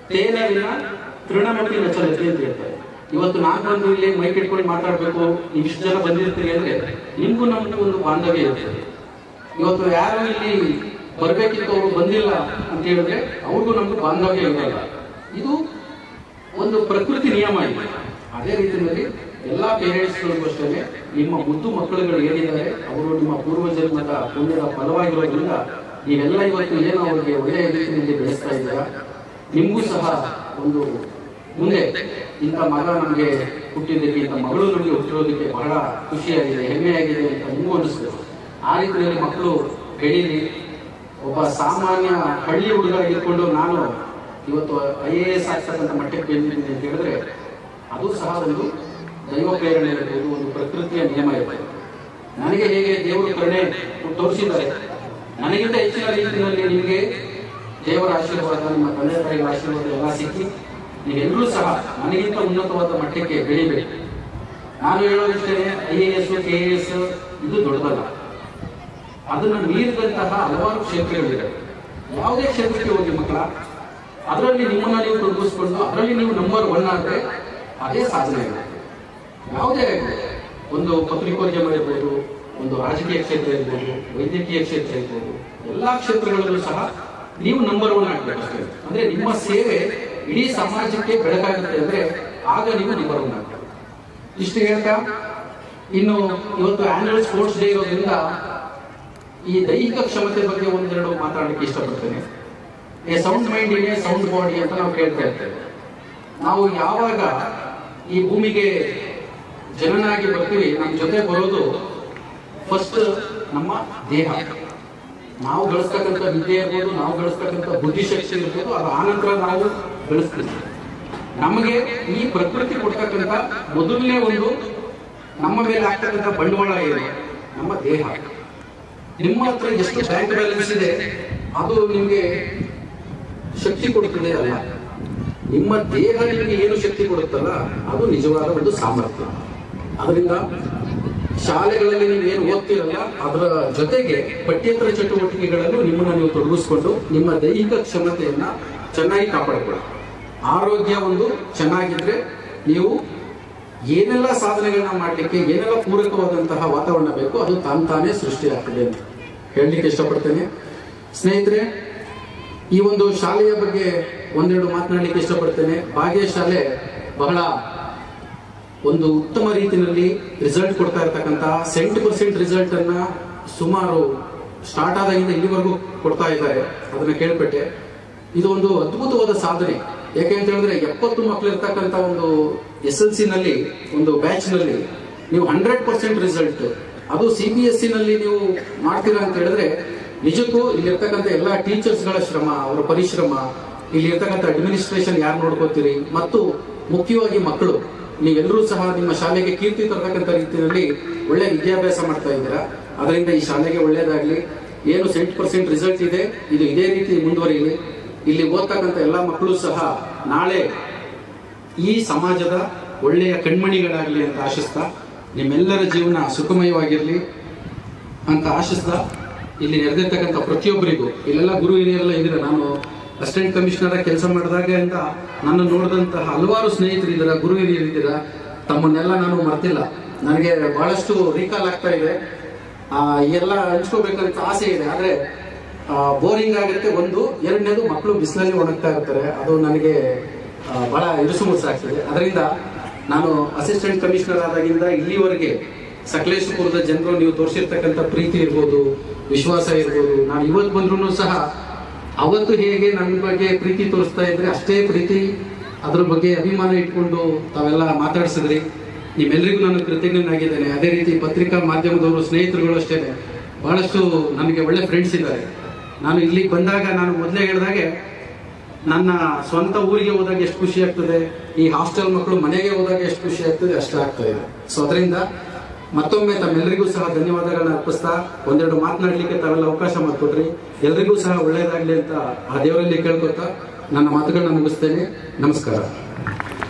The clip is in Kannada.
ತೇಲವಿನ ತೃಣಮುಖಿ ನಚಲತೆ ಅಂತ ಹೇಳ್ತಾರೆ ಇವತ್ತು ನಾನು ಬಂದು ಇಲ್ಲಿ ಮೈಕ್ ಇಟ್ಕೊಂಡು ಮಾತಾಡ್ಬೇಕು ಇಷ್ಟು ಜನ ಬಂದಿರ್ತೀರಿ ಅಂದ್ರೆ ನಿಮ್ಗೂ ನಮ್ಗೂ ಒಂದು ಬಾಂಧವ್ಯ ಇರ್ತದೆ ಇವತ್ತು ಯಾರು ಇಲ್ಲಿ ಬರ್ಬೇಕಿತ್ತು ಅವರು ಬಂದಿಲ್ಲ ಅಂತ ಹೇಳಿದ್ರೆ ಅವ್ರಿಗೂ ನಮ್ಗೂ ಬಾಂಧವ್ಯ ಇರಲ್ಲ ಇದು ಒಂದು ಪ್ರಕೃತಿ ನಿಯಮ ಇದೆ ಅದೇ ರೀತಿಯಲ್ಲಿ ಎಲ್ಲಾ ಪೇರೆಂಟ್ಸ್ಗಳಿಗೂ ಅಷ್ಟೇ ನಿಮ್ಮ ಮುದ್ದು ಮಕ್ಕಳುಗಳು ಏನಿದ್ದಾರೆ ಅವರು ನಿಮ್ಮ ಪೂರ್ವಜನ್ಮದ ಪುಣ್ಯದ ಫಲವಾಗಿರೋದ್ರಿಂದ ನೀವೆಲ್ಲ ಇವತ್ತು ಏನು ಅವರಿಗೆ ಒಳ್ಳೆಯ ರೀತಿಯಲ್ಲಿ ಬೆಳೆಸ್ತಾ ಇದ್ದೀರಾ ನಿಮಗೂ ಸಹ ಒಂದು ಮುಂದೆ ಇಂಥ ಮಗ ನಮಗೆ ಹುಟ್ಟಿದ್ದಕ್ಕೆ ಇಂಥ ಮಗಳು ನಮಗೆ ಹುಟ್ಟಿರೋದಕ್ಕೆ ಬಹಳ ಖುಷಿಯಾಗಿದೆ ಹೆಮ್ಮೆಯಾಗಿದೆ ಅಂತ ನಿಮಗೂ ಅನಿಸ್ಬೇಕು ಆ ರೀತಿಯಲ್ಲಿ ಮಕ್ಕಳು ಬೆಳೀಲಿ ಒಬ್ಬ ಸಾಮಾನ್ಯ ಹಳ್ಳಿ ಹುಡುಗ ಇದ್ಕೊಂಡು ನಾನು ಇವತ್ತು ಐ ಎ ಎಸ್ ಆಗ್ತಕ್ಕಂಥ ಮಟ್ಟಕ್ಕೆ ಬಂದಿದ್ದೀನಿ ಅಂತ ಹೇಳಿದ್ರೆ ಅದು ಸಹ ಒಂದು ದೈವ ಪ್ರೇರಣೆ ಇರ್ಬೋದು ಒಂದು ಪ್ರಕೃತಿಯ ನಿಯಮ ಇರ್ತದೆ ನನಗೆ ಹೇಗೆ ದೇವರು ಕರುಣೆ ತೋರಿಸಿದ್ದಾರೆ ನನಗಿಂತ ಹೆಚ್ಚಿನ ರೀತಿಯಲ್ಲಿ ನಿಮಗೆ ದೇವರ ಆಶೀರ್ವಾದ ನಿಮ್ಮ ತಂದೆ ತಾಯಿಗಳ ಆಶೀರ್ವಾದ ಎಲ್ಲ ಸಿಕ್ಕಿ ನೀವೆಲ್ಲರೂ ಸಹ ನನಗಿಂತ ಉನ್ನತವಾದ ಮಟ್ಟಕ್ಕೆ ಬೆಳಿಬೇಕು ನಾನು ಹೇಳೋದಿಷ್ಟೇ I A S K A S ಇದು ದೊಡ್ಡದಲ್ಲ ಅದನ್ನು ಮೀರಿದಂತಹ ಹಲವಾರು ಕ್ಷೇತ್ರಗಳಿವೆ ಯಾವುದೇ ಕ್ಷೇತ್ರಕ್ಕೆ ಹೋಗಿ ಮಕ್ಕಳ ಅದರಲ್ಲಿ ನಿಮ್ಮನ್ನ ನೀವು ತೊಡಗಿಸ್ಕೊಂಡು ಅದರಲ್ಲಿ ನೀವು ನಂಬರ್ ಒನ್ ಆದ್ರೆ ಅದೇ ಸಾಧನೆ ಇದೆ ಯಾವುದೇ ಆಗಲಿ ಒಂದು ಪತ್ರಿಕೋದ್ಯಮ ಇರ್ಬೋದು ಒಂದು ರಾಜಕೀಯ ಕ್ಷೇತ್ರ ಇರ್ಬೋದು ವೈದ್ಯಕೀಯ ಕ್ಷೇತ್ರ ಇರ್ಬೋದು ಎಲ್ಲಾ ಕ್ಷೇತ್ರಗಳಲ್ಲೂ ಸಹ ನೀವು ನಂಬರ್ ಒನ್ ಆಗ್ಬೇಕು ಅಷ್ಟೇ ಅಂದ್ರೆ ನಿಮ್ಮ ಸೇವೆ ಇಡೀ ಸಮಾಜಕ್ಕೆ ಬೆಳಕಾಗುತ್ತೆ ಅಂದ್ರೆ ಆಗ ನೀವು ನಂಬರ್ ಒನ್ ಆಗ್ಬೇಕು ಇಷ್ಟು ಹೇಳ್ತಾ ಇನ್ನು ಇವತ್ತು ಆನ್ಯುವಲ್ ಸ್ಪೋರ್ಟ್ಸ್ ಡೇ ಇರೋದ್ರಿಂದ ಈ ದೈಹಿಕ ಕ್ಷಮತೆ ಬಗ್ಗೆ ಒಂದೆರಡು ಮಾತಾಡಲಿಕ್ಕೆ ಇಷ್ಟಪಡ್ತೇನೆ a sound mind in a sound body ಅಂತ ನಾವು ಕೇಳ್ತಾ ಇರ್ತೇವೆ ನಾವು ಯಾವಾಗ ಈ ಭೂಮಿಗೆ ಜನನಾಗಿ ಬರ್ತೀವಿ ನಮ್ಮ ಜೊತೆ ಬರೋದು ಫಸ್ಟ್ ನಮ್ಮ ದೇಹ ನಾವು ಗಳಿಸ್ತಕ್ಕಂಥ ವಿದ್ಯೆ ಇರ್ಬೋದು ನಾವು ಗಳಿಸ್ತಕ್ಕಂಥ ಬುದ್ಧಿಶಕ್ತಿ ಇರ್ಬೋದು ಅದು ಆನಂತರ ನಾವು ಗಳಿಸ್ತೀವಿ ನಮಗೆ ಈ ಪ್ರಕೃತಿ ಕೊಡ್ತಕ್ಕಂಥ ಮೊದಲನೇ ಒಂದು ನಮ್ಮ ಮೇಲೆ ಆಗ್ತಕ್ಕಂಥ ಬಂಡವಾಳ ಏನು ನಮ್ಮ ದೇಹ ನಿಮ್ಮ ಹತ್ರ ಎಷ್ಟು ಬ್ಯಾಂಕ್ ಬ್ಯಾಲೆನ್ಸ್ ಇದೆ ಅದು ನಿಮಗೆ ಶಕ್ತಿ ಕೊಡುತ್ತದೆ ಅಲ್ಲ ನಿಮ್ಮ ದೇಹ ನಿಮಗೆ ಏನು ಶಕ್ತಿ ಕೊಡುತ್ತಲ್ಲ ಅದು ನಿಜವಾದ ಒಂದು ಸಾಮರ್ಥ್ಯ ಅದರಿಂದ ಶಾಲೆಗಳಲ್ಲಿ ನೀವು ಏನು ಓದ್ತಿರಲ್ಲ ಅದರ ಜೊತೆಗೆ ಪಠ್ಯೇತರ ಚಟುವಟಿಕೆಗಳಲ್ಲೂ ನಿಮ್ಮನ್ನ ನೀವು ತೊಡಗಿಸ್ಕೊಂಡು ನಿಮ್ಮ ದೈಹಿಕ ಕ್ಷಮತೆಯನ್ನ ಚೆನ್ನಾಗಿ ಕಾಪಾಡಿಕೊಳ್ಳಿ ಆರೋಗ್ಯ ಒಂದು ಚೆನ್ನಾಗಿದ್ರೆ ನೀವು ಏನೆಲ್ಲ ಸಾಧನೆಗಳನ್ನ ಮಾಡಲಿಕ್ಕೆ ಏನೆಲ್ಲ ಪೂರಕವಾದಂತಹ ವಾತಾವರಣ ಬೇಕು ಅದು ತಾನ್ ತಾನೇ ಸೃಷ್ಟಿಯಾಗ್ತದೆ ಅಂತ ಹೇಳಲಿಕ್ಕೆ ಇಷ್ಟಪಡ್ತೇನೆ ಸ್ನೇಹಿತರೆ ಈ ಒಂದು ಶಾಲೆಯ ಬಗ್ಗೆ ಒಂದೆರಡು ಮಾತನಾಡಲಿಕ್ಕೆ ಇಷ್ಟಪಡ್ತೇನೆ ಭಾಗ್ಯ ಶಾಲೆ ಬಹಳ ಒಂದು ಉತ್ತಮ ರೀತಿಯಲ್ಲಿ ರಿಸಲ್ಟ್ ಕೊಡ್ತಾ ಇರ್ತಕ್ಕಂಥ ಸೆಂಟ್ ಪರ್ಸೆಂಟ್ ರಿಸಲ್ಟ್ ಅನ್ನ ಸುಮಾರು ಸ್ಟಾರ್ಟ್ ಆದಾಗಿಂದ ಇಲ್ಲಿವರೆಗೂ ಕೊಡ್ತಾ ಇದ್ದಾರೆ ಅದನ್ನ ಕೇಳ್ಪಟ್ಟೆ ಇದು ಒಂದು ಅದ್ಭುತವಾದ ಸಾಧನೆ ಯಾಕೆ ಅಂತ ಹೇಳಿದ್ರೆ ಎಪ್ಪತ್ತು ಮಕ್ಕಳು ಇರ್ತಕ್ಕಂಥ ಒಂದು ಎಸ್ ಎಲ್ ಸಿ ನಲ್ಲಿ ಒಂದು ಬ್ಯಾಚ್ ನಲ್ಲಿ ನೀವು ಹಂಡ್ರೆಡ್ ಪರ್ಸೆಂಟ್ ರಿಸಲ್ಟ್ ಅದು ಸಿ ಬಿ ಎಸ್ ಸಿ ನಲ್ಲಿ ನೀವು ಮಾಡ್ತೀರಾ ಅಂತ ಹೇಳಿದ್ರೆ ನಿಜಕ್ಕೂ ಇಲ್ಲಿರ್ತಕ್ಕಂಥ ಎಲ್ಲಾ ಟೀಚರ್ಸ್ ಗಳ ಶ್ರಮ ಅವರ ಪರಿಶ್ರಮ ಇಲ್ಲಿ ಇರ್ತಕ್ಕಂಥ ಅಡ್ಮಿನಿಸ್ಟ್ರೇಷನ್ ಯಾರು ನೋಡ್ಕೋತೀರಿ ಮತ್ತು ಮುಖ್ಯವಾಗಿ ಮಕ್ಕಳು ನೀವೆಲ್ಲರೂ ಸಹ ನಿಮ್ಮ ಶಾಲೆಗೆ ಕೀರ್ತಿ ತರತಕ್ಕಂಥ ರೀತಿಯಲ್ಲಿ ಒಳ್ಳೆ ವಿದ್ಯಾಭ್ಯಾಸ ಮಾಡ್ತಾ ಇದ್ದೀರಾ ಅದರಿಂದ ಈ ಶಾಲೆಗೆ ಒಳ್ಳೇದಾಗ್ಲಿ ಏನು ಸೆಂಟ್ ಪರ್ಸೆಂಟ್ ರಿಸಲ್ಟ್ ಇದೆ ಇದು ಇದೇ ರೀತಿ ಮುಂದುವರಿಯಲಿ ಇಲ್ಲಿ ಓದ್ತಕ್ಕಂಥ ಎಲ್ಲಾ ಮಕ್ಕಳು ಸಹ ನಾಳೆ ಈ ಸಮಾಜದ ಒಳ್ಳೆಯ ಕಣ್ಮಣಿಗಳಾಗಲಿ ಅಂತ ಆಶಿಸ್ತಾ ನಿಮ್ಮೆಲ್ಲರ ಜೀವನ ಸುಖಮಯವಾಗಿರಲಿ ಅಂತ ಆಶಿಸ್ತಾ ಇಲ್ಲಿ ನೆರೆದಿರ್ತಕ್ಕಂಥ ಪ್ರತಿಯೊಬ್ಬರಿಗೂ ಇಲ್ಲೆಲ್ಲ ಗುರು ಹಿರಿಯರೆಲ್ಲ ಇದ್ದೀರ ನಾನು ಅಸಿಸ್ಟೆಂಟ್ ಕಮಿಷನರ್ ಕೆಲಸ ಮಾಡಿದಾಗ ಅಂತ ನನ್ನ ನೋಡಿದಂತಹ ಹಲವಾರು ಸ್ನೇಹಿತರಿದ್ದೀರ ಗುರು ಹಿರಿಯರಿದ್ದೀರ ತಮ್ಮನ್ನೆಲ್ಲ ನಾನು ಮರ್ತಿಲ್ಲ ನನಗೆ ಬಹಳಷ್ಟು ರೀಕಾಲ್ ಆಗ್ತಾ ಇದೆ ಆ, ಎಲ್ಲ ಹಂಚ್ಕೋಬೇಕಂತ ಆಸೆ ಇದೆ ಆದ್ರೆ ಬೋರಿಂಗ್ ಆಗುತ್ತೆ ಒಂದು ಎರಡನೇದು ಮಕ್ಕಳು ಬಿಸಿಲಲ್ಲಿ ಒಣಗ್ತಾ ಇರ್ತಾರೆ ಅದು ನನಗೆ ಆ, ಬಹಳ ಇರುಸು ಮುರುಸಾಗ್ತದೆ ಅದರಿಂದ ನಾನು ಅಸಿಸ್ಟೆಂಟ್ ಕಮಿಷನರ್ ಆದಾಗಿಂದ ಇಲ್ಲಿವರೆಗೆ ಸಕಲೇಶಪುರದ ಜನರು ನೀವು ತೋರಿಸಿರ್ತಕ್ಕಂಥ ಪ್ರೀತಿ ಇರ್ಬೋದು ವಿಶ್ವಾಸ ಇರ್ಬೋದು ನಾನು ಇವತ್ತು ಬಂದ್ರು ಸಹ ಅವತ್ತು ಹೇಗೆ ನನ್ನ ಬಗ್ಗೆ ಪ್ರೀತಿ ತೋರಿಸ್ತಾ ಇದ್ರೆ ಅಷ್ಟೇ ಪ್ರೀತಿ ಅದ್ರ ಬಗ್ಗೆ ಅಭಿಮಾನ ಇಟ್ಕೊಂಡು ತಾವೆಲ್ಲ ಮಾತಾಡ್ಸಿದ್ರಿ ನಿಮ್ಮೆಲ್ಲರಿಗೂ ನಾನು ಕೃತಜ್ಞನಾಗಿದ್ದೇನೆ ಅದೇ ರೀತಿ ಪತ್ರಿಕಾ ಮಾಧ್ಯಮದವರು ಸ್ನೇಹಿತರುಗಳು ಅಷ್ಟೇ ಬಹಳಷ್ಟು ನನಗೆ ಒಳ್ಳೆ ಫ್ರೆಂಡ್ಸ್ ಇದ್ದಾರೆ ನಾನು ಇಲ್ಲಿಗೆ ಬಂದಾಗ ನಾನು ಮೊದಲೇ ಹೇಳಿದಾಗೆ ನನ್ನ ಸ್ವಂತ ಊರಿಗೆ ಹೋದಾಗ ಎಷ್ಟು ಖುಷಿ ಆಗ್ತದೆ ಈ ಹಾಸ್ಟೆಲ್ ಮಕ್ಕಳು ಮನೆಗೆ ಹೋದಾಗ ಎಷ್ಟು ಖುಷಿ ಆಗ್ತದೆ ಅಷ್ಟೇ ಆಗ್ತಾ ಇದೆ ಸೊ ಅದರಿಂದ ಮತ್ತೊಮ್ಮೆ ತಮ್ಮೆಲ್ಲರಿಗೂ ಸಹ ಧನ್ಯವಾದಗಳನ್ನ ಅರ್ಪಿಸ್ತಾ ಒಂದೆರಡು ಮಾತನಾಡಲಿಕ್ಕೆ ತಾವೆಲ್ಲ ಅವಕಾಶ ಮಾಡಿಕೊಟ್ರಿ ಎಲ್ರಿಗೂ ಸಹ ಒಳ್ಳೇದಾಗ್ಲಿ ಅಂತ ಆ ದೇವರಲ್ಲಿ ಕೇಳ್ಕೊತಾ ನನ್ನ ಮಾತುಗಳನ್ನ ಮುಗಿಸ್ತೇನೆ ನಮಸ್ಕಾರ